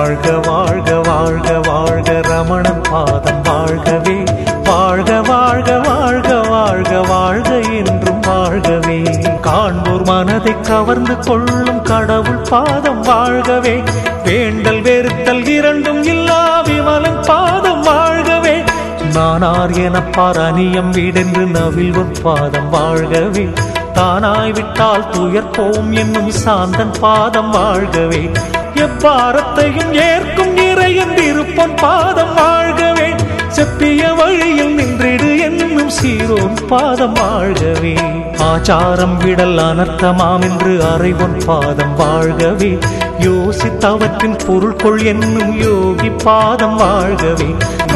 வாழ்க வாழ்க வாழ்க வாழ்க ரமணன் பாதம் வாழ்கவே வாழ்க வாழ்க வாழ்க வாழ்க வாழ்க என்றும் வாழ்கவே காண்போர் மனதை கவர்ந்து கொள்ளும் கடவுள் பாதம் வாழ்கவே வேண்டல் வெறுத்தல் இரண்டும் இல்லா விமலன் பாதம் வாழ்கவே நானார் எனப்பார் அநியம் வீடென்று நவில்வன் பாதம் வாழ்கவே தானாய் விட்டால் துயர்ப்போம் என்னும் சாந்தன் பாதம் வாழ்கவே எப்பாரத்தையும் ஏற்கும் இறையன் இருப்பன் பாதம் வாழ்கவே செப்பிய வழியில் நின்றிடு என்னும் சீரோன் பாதம் வாழ்கவே ஆச்சாரம் விடல் அனர்த்தமாம் என்று அறைவன் பாதம் வாழ்கவே யோசித்தவற்றின் பொருள் கொள் என்னும் யோகி பாதம் வாழ்கவே